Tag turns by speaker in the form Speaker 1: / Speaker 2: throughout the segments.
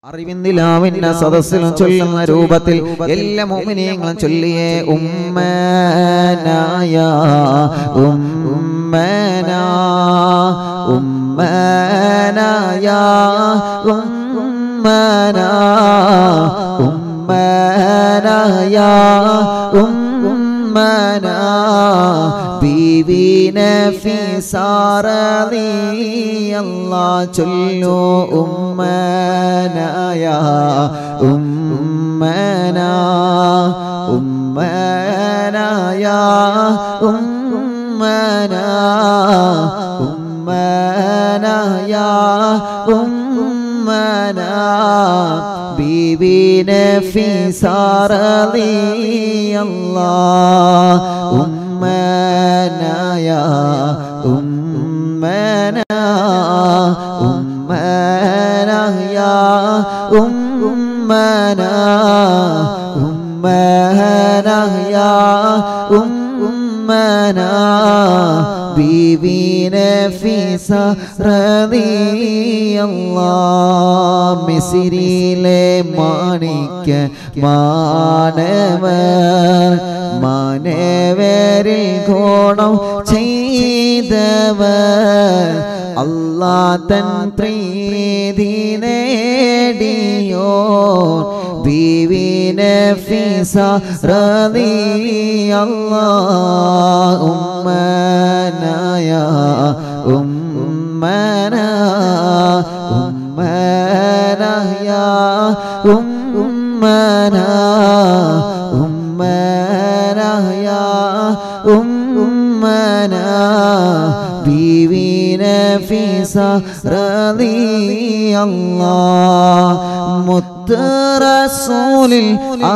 Speaker 1: അറിവിന്ദിലാവിന്റെ സദസ്സിലും ചൊല്ലുന്ന രൂപത്തിൽ എല്ലാ മോമിനിയങ്ങളും ചൊല്ലിയേ ഉമ്മനായ ഉമ്മന ഉമ്മനായ ഉമ്മന ഉമ്മനായ ഉമ്മന ബീവി നഫീസാറലി അല്ലാ ചൊല്ലു ഉമ്മനായ ഉമ്മന ഉമ്മനായ ഉമ്മന ഉമ്മനായ ഉമ്മന ബീവി നഫീസാറലി അല്ലാ ഉമ്മനായ ഉമ്മന ഉമ്മനായ ഉമ്മന ഉമ്മനായ ഉമ്മന ബീവി നഫീസ റളിയല്ലാ മിസിരിയിലെ മാണിക്ക മാനവർ മാനവരിൽ ഗുണം ചെയ്തവർ അല്ലാ തൻ പ്രീതി നേടിയോ ബീവി നഫീസ റളിയല്ലാ ഉമ്മനായ ഉമ്മന ഉമ്മനായ ഉമ്മന ഉമ്മനായ ഉമ്മന ബീവി നഫീസ റളിയല്ലാ മുത്ത് റസൂലിൽ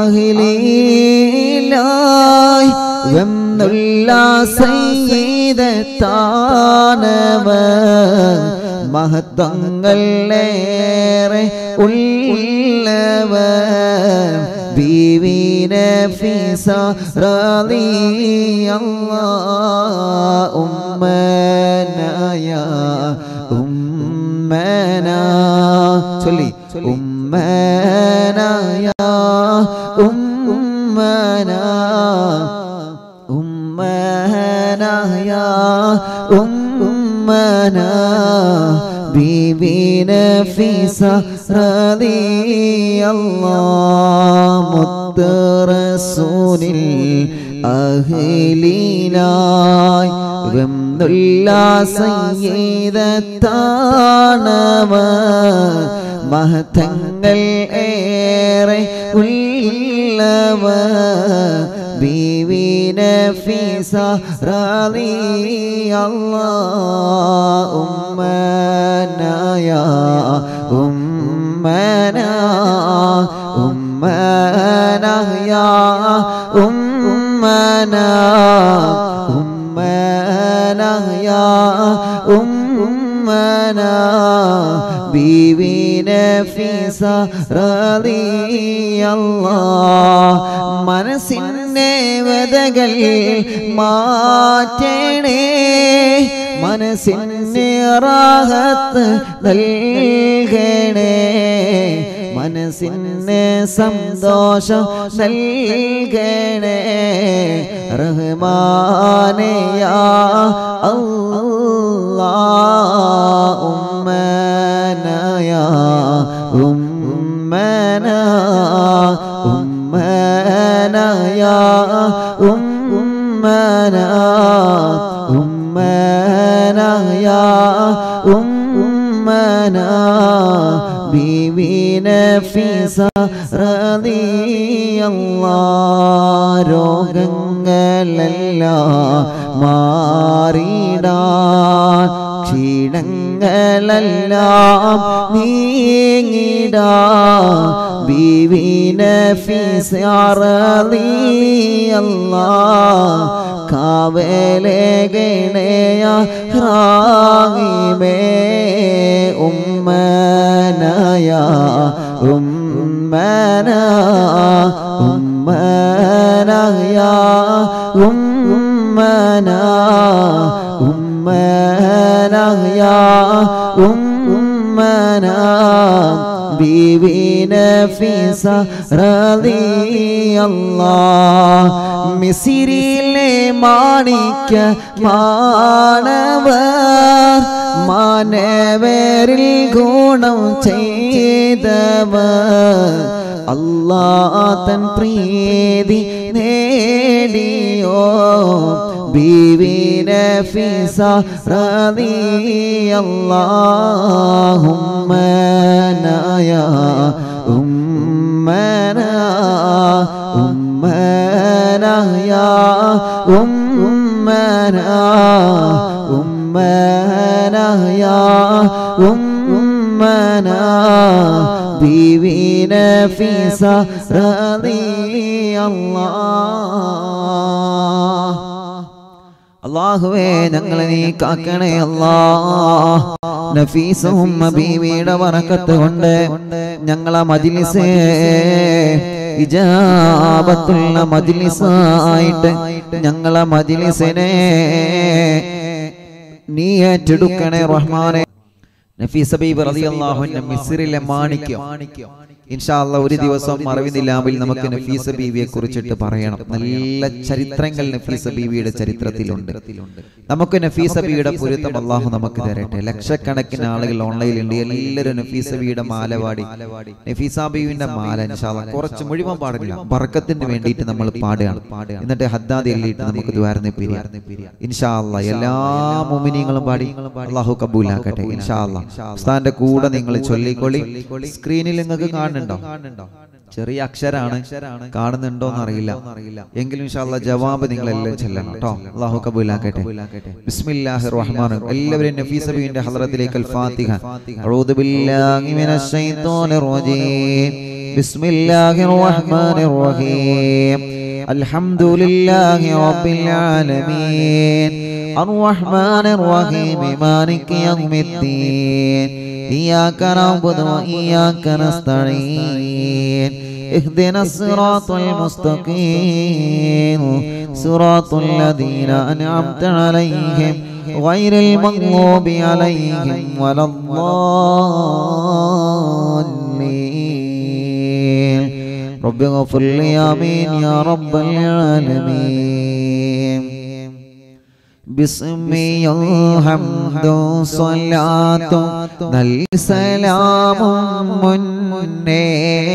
Speaker 1: അഹ്ലിലായി വെന്നുള്ള സയ്യിദത്താനവ മഹത്വങ്ങളേറെ ഉള്ളവ ബീവി നഫീസ റളിയല്ലാ ഉമ്മനായ ഉമ്മന ചൊല്ലി ഉമ്മനായ ഉമ്മന ഉമ്മനായ ഉമ്മന ബീവി നഫീസ റളിയല്ലാ മുത്ത് റസൂലിൽ അഹ്ലിലായി വെന്നുള്ള സയ്യിദത്താണവ മഹത്തങ്ങൾ ഏറെ ഉള്ളവ ബീവി നഫീസ റളിയല്ലാ ഉമ്മനായ ഉമ്മന ഉമ്മനായ ഉമ്മന ഉമ്മനായ ഉമ്മന ബീവി നഫീസ റളിയല്ലാ മനസ്സിൻ്റെ വതകൾ മാറ്റണേ മനസ്സിന് റാഹത്ത് നൽകണേ മനസ്സിന് സന്തോഷം നൽകണേ റഹ്മാനയാ അല്ലാ ഉമ്മനായ ഉമ്മന ഉമ്മനായ ഉമ്മന ഉമ്മനായ ഉമ്മന ബീവി നഫീസ റളിയല്ലാ രോഗങ്ങളെല്ലാം മാറിടാൻ ക്ഷീണങ്ങളെല്ലാം നീങ്ങിടാ ബീവി നഫീസ റളിയല്ലാ കാവലെ ഗണയ റാഹിമേ ഉമ്മനായ ഉമ്മന ഉമ്മനായ ഉമ്മന ഉമ്മനായ ഉമ്മന ബീവി നഫീസ റളിയല്ലാ മിസിരിലെ മാണിക്ക മാണവർ മാനവരിൽ ഗുണം ചെയ്തവർ അല്ലാ തൻ പ്രീതി നേടിയോ ബീവി നഫീസ റളിയല്ലാഹുമ്മ നായ ഉമ്മന ഉമ്മന യാ ഉമ്മന ഉമ്മന യാ ഉമ്മന ബീവി നഫീസ റളിയല്ലാഹ് അള്ളാഹുവേ ഞങ്ങളെ നീ കാക്കണേ അല്ലാ നഫീസും ബീവിയുടെ വറക്കത്ത് കൊണ്ട് ഞങ്ങളെ മജിലിസേ ഇജാബത്തുള്ള മജിലിസായിട്ട് ഞങ്ങളെ മജിലിസിനെ നീ ഏറ്റെടുക്കണേ റഹ്മാനെ നഫീസ ബീബി റളിയല്ലാഹു അൻഹ മിസ്രിലെ മാണിക്യം ഇൻഷാ അല്ലാ ഒരു ദിവസം മറവിനിലാമിൽ നമുക്ക് നഫീസ ബീവിയെ കുറിച്ചിട്ട് പറയണം നല്ല ചരിത്രങ്ങൾ നഫീസ ബീവിയുടെ ചരിത്രത്തിലുണ്ട് നമുക്ക് നഫീസ ബീവിയുടെ പൊരുത്തം അള്ളാഹു നമുക്ക് തരട്ടെ ലക്ഷക്കണക്കിന് ആളുകൾ ഓൺലൈനിലുണ്ട് എല്ലാവരും നഫീസ ബീവിയുടെ മാല പാടി നഫീസ ബീവിന്റെ മാല ഇൻഷാ അല്ലാ കുറച്ച് മുഴുവൻ പാടില്ല ബർക്കത്തിന് വേണ്ടിയിട്ട് നമ്മൾ പാടുകയാണ് എന്നിട്ട് ഹദ്ദാദ് എല്ലിയിട്ട് നമുക്ക് ദ്വാരന്ന് പിരിയാം ഇൻഷാ അല്ലാ എല്ലാ മുമിനിങ്ങളും പാടി അള്ളാഹു കബൂലാക്കട്ടെ ഇൻഷാ അല്ലാ ഉസ്താന്റെ കൂടെ നിങ്ങൾ ചൊല്ലിക്കൊള്ളി സ്ക്രീനിൽ നിങ്ങൾക്ക് കാണുന്നുണ്ടോ ചെറിയ അക്ഷരാണ് കാണുന്നുണ്ടോ എന്നറിയില്ല എങ്കിലും ഇൻഷാല്ല ജവാബ് നിങ്ങൾ എല്ലാം ചെല്ലണം കേട്ടോ അള്ളാഹു കബൂലാക്കട്ടെ ബിസ്മില്ലാഹിർ റഹ്മാൻ എല്ലാവരും നഫീസ ബീവിന്റെ ഹദ്റത്തിലേക്ക് അൽ ഫാത്തിഹ അഊദു ബില്ലാഹി മിനശ് ശൈത്വാനിർ റജീം ബിസ്മില്ലാഹിർ റഹ്മാനിർ റഹീം അൽഹംദുലില്ലാഹി റബ്ബിൽ ആലമീൻ الرحمن الرحيم مالك يوم الدين إياك نعبد وإياك نستعين اهدنا الصراط المستقيم صراط الذين أنعمت عليهم غير المغضوب عليهم ولا الضالين رب اغفر لي آمين يا رب العالمين بسمي الحمد صلاة نل سلام മുന്നേ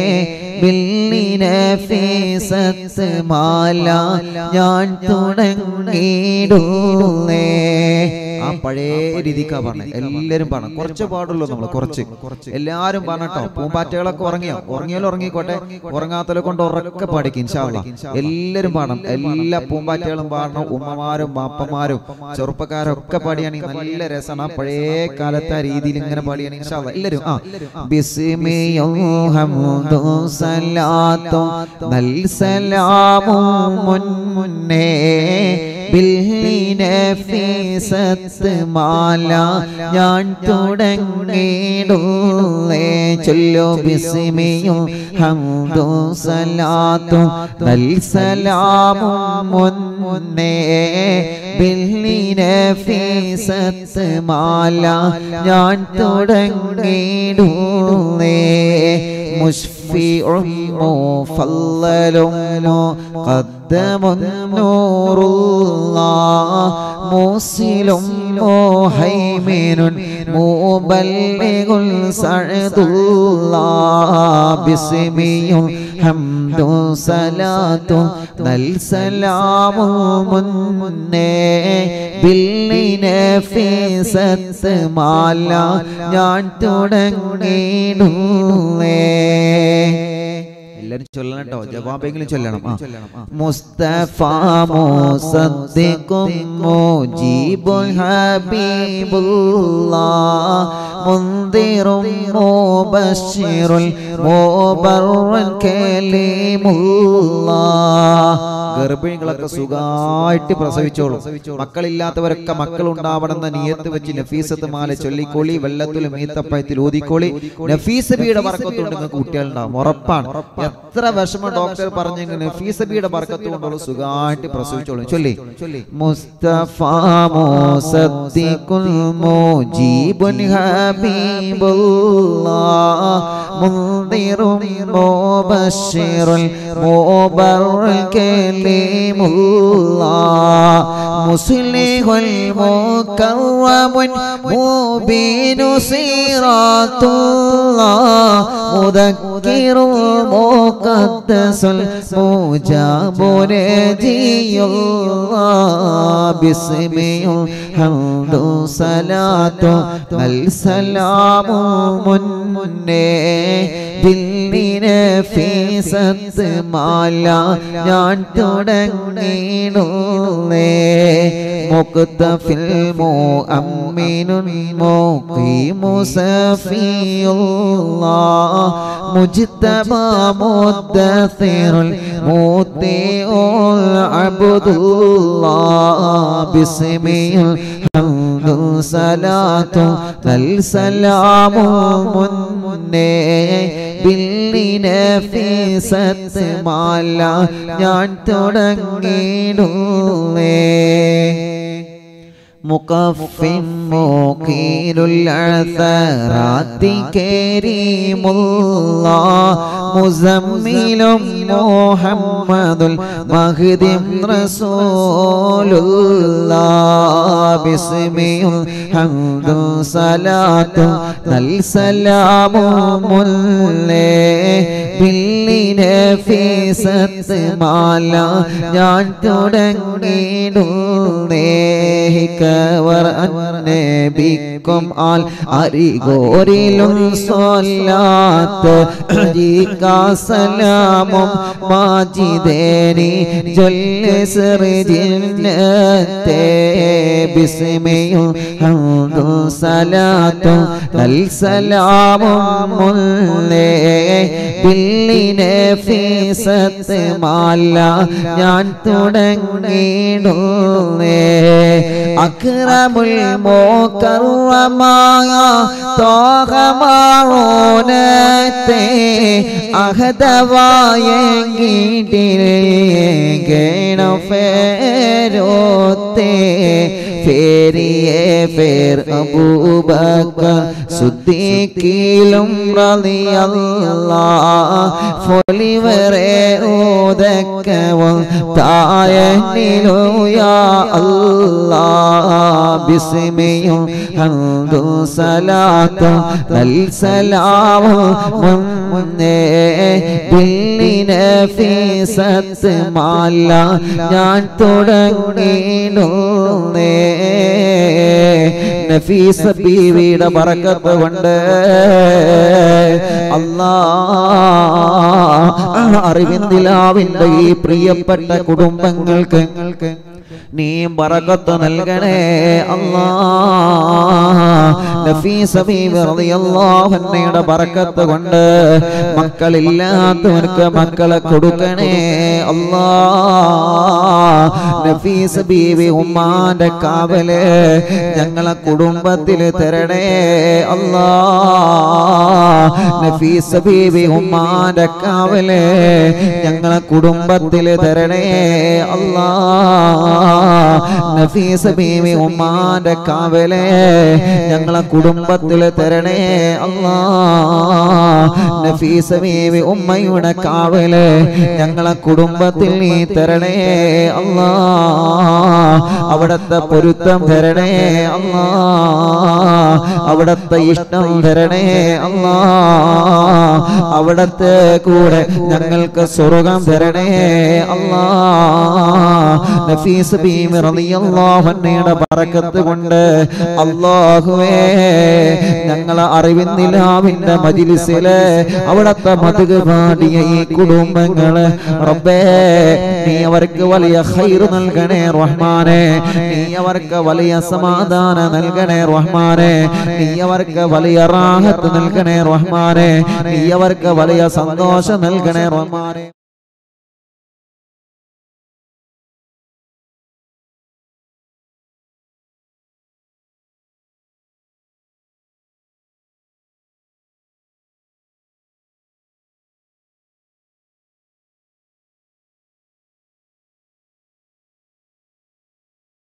Speaker 1: ബില്ലിനഫീസത്ത് മാല ഞാൻ തുടങ്ങിയിടുന്നേ ആ പഴയ രീതിക്കാ പറഞ്ഞത് എല്ലാരും പറഞ്ഞു കുറച്ച് പാടുള്ളൂ നമ്മൾ കുറച്ച് എല്ലാരും പറഞ്ഞട്ടോ പൂമ്പാറ്റകളൊക്കെ ഉറങ്ങിയോ ഉറങ്ങിയാലും ഉറങ്ങിക്കോട്ടെ ഉറങ്ങാത്തലെ കൊണ്ട് ഉറക്കെ പാടിക്കും ഇൻഷാള്ള എല്ലാരും പാടണം എല്ലാ പൂമ്പാറ്റകളും പാടണം ഉമ്മമാരും ബാപ്പമാരും ചെറുപ്പക്കാരൊക്കെ പാടിയാണെങ്കിൽ നല്ല രസമാണ് ആ പഴയ കാലത്തെ ആ രീതിയിൽ ഇങ്ങനെ പാടിയാണെങ്കിൽ ഇൻഷാള്ള എല്ലാരും ആ ബിസ്മിയോ ഹംദു സലാത്തോ നൽ സലാമോ മുന്നേ ബിൽനഫീസത്ത് മാല ഞാൻ തുടങ്ങിയിടുന്നേ ചൊല്ലോ ബിസ്മിയോ ഹംദു സലാത്തോ നൽ സലാമോ മുന്നേ ബിൽനഫീസത്ത് മാല ഞാൻ തുടങ്ങിയിടുന്നേ مشفع مفضل مقدم نور الله موصل مهيمن مبلغ سعد الله باسمه حمد صلاة نل سلام മുന്നേ ബില്ലിനഫീസത്ത് മാല ഞാൻ തുടങ്ങിയിടുന്നേ എല്ലാരും ചൊല്ലണം കേട്ടോ ജവാബെങ്കിലും ചൊല്ലണം ആ. മുസ്തഫ മുസദ്ദിഖും മുജീബുൽ ഹബീബുല്ലാഹ് മുൻദിറും മുബശ്ശിറുൽ മുബറൻ കലീമുല്ലാഹ് ഗർഭിണികളൊക്കെ സുഖമായിട്ട് പ്രസവിച്ചോളും മക്കളില്ലാത്തവരൊക്കെ മക്കൾ ഉണ്ടാവണമെന്ന നിയത്ത് വെച്ച് നഫീസത്ത് മാല ചൊല്ലിക്കോളി വെള്ളത്തിലും ഈത്തപ്പഴത്തിൽ ഊതിക്കോളി നഫീസ് ബിയുടെ വർക്കത്തുകൊണ്ട് നിങ്ങൾക്ക് കുട്ടികളുണ്ടാവും ഉറപ്പാണ് എത്ര വിഷമം ഡോക്ടർ പറഞ്ഞു നഫീസ് ബിയുടെ വർക്കത്ത് കൊണ്ടുള്ള സുഖമായിട്ട് പ്രസവിച്ചോളും ചൊല്ലി മുസ്തഫ മുസദ്ദിഖുൽ മുജീബുൽ حبيب الله منذر مبشر مبر كليم الله مصلح المكرم مبين صراط الله مذكر المقدس المجاب نجي الله باسمه الحمد صلاة السلام منه ദില്ലിനഫീസത്ത് മാല ഞാൻ തുടങ്ങിയിടുന്നേ മുക്തഫിൽ മോ അമ്മിനുൻ മോക്കി മുസഫിയുള്ള മുജ്തബ മുദ്ദസിറുൽ മൂത്തിഉൽ അബ്ദുല്ലാ ബിസ്മിൽ ഹംദു സലാത്തു തൽ സലാമു മുന്നേ ബില്ലിനഫീസത്ത് മാല ഞാൻ തുടങ്ങിയിടുന്നേ مقف مقيل العثرات كريم الله مزمل محمد المهدي رسول الله باسمه الحمد صلاة السلام مله ബില്ലിനഫീസത്ത് മാല ഞാൻ തുടങ്ങിയിടുന്നേ കവർ അന്നബിക്കും ആൽ അരികോരിലും സ്വല്ലാത്ത് സലാമും മാജിദേനി ജൊല്ലിസറിജിന്നത്തെ ബിസ്മിയും ഹംദു സലാത്തും തൽ സലാമും മുല്ലേ ബില്ലിനഫീസത്ത് മാല ഞാൻ തുടങ്ങിയിടുന്നേ അക്രമുൽ മോക്കറമായ തോഹമാണോനത്തെ അഹദവായ ഗീട്ടിലേണ ഫേരോത്തെ ഫേരിയെ ഫേർ അബൂബക്കർ സുദ്ദീഖിലും റളിയല്ലാ ഫൊലിവരെ ഓദക്കവും തായനിലോ യാ അല്ലാ ബിസ്മിയും ഹംദു സലാത്തും തൽ സലാമും മുന്നേ ബില്ലിനഫീസത്ത് മാല ഞാൻ തുടങ്ങിയിടുന്നേ നഫീസ ബീവിയുടെ ബറക്കത്ത് കൊണ്ട് അല്ലാ അറിവിന്ദിലാവിന്റെ ഈ പ്രിയപ്പെട്ട കുടുംബങ്ങൾക്ക് നീ ബറക്കത്ത് നൽകണേ അല്ലാ നഫീസ ബീവി റളിയല്ലാഹു അൻഹയുടെ ബറക്കത്ത് കൊണ്ട് മക്കളില്ലാത്തവർക്ക് മക്കളെ കൊടുക്കണേ അല്ലാ നഫീസ ബീവി ഉമ്മാന്റെ കാവല് ഞങ്ങളെ കുടുംബത്തിൽ തരണേ അല്ലാ നഫീസ ബീവി ഉമ്മാന്റെ കാവല് ഞങ്ങളെ കുടുംബത്തിൽ തരണേ അല്ലാ നഫീസ ബീവി ഉമ്മാന്റെ കാവലെ ഞങ്ങളെ കുടുംബത്തിൽ തരണേ അല്ലാ നഫീസ ബീവി ഉമ്മയുടെ കാവല് ഞങ്ങളെ കുടുംബത്തിൽ നീ തരണേ അല്ലാ അവിടത്തെ പൊരുത്തം തരണേ അല്ലാ അവിടത്തെ ഇഷ്ടം തരണേ അല്ലാ അവിടത്തെ കൂടെ ഞങ്ങൾക്ക് സ്വർഗം തരണേ അല്ലാ നഫീസ് ബീമി റളിയല്ലാഹു അൻഹയുടെ ബറക്കത്ത് കൊണ്ട് അല്ലാഹുവേ ഞങ്ങളെ അറിവിന്നിലാവിന്റെ മജിലിസില് അവിടത്തെ മതുക് പാടിയ ഈ കുടുംബങ്ങള് റബ്ബേ നീ അവർക്ക് വലിയ ഖൈർ നൽകണേ റഹ്മാനെ നീ അവർക്ക് വലിയ സമാധാനം നൽകണേ റഹ്മാനെ നീ അവർക്ക് വലിയ റാഹത്ത് നൽകണേ റഹ്മാനെ നീ അവർക്ക് വലിയ സന്തോഷം നൽകണേ റഹ്മാനെ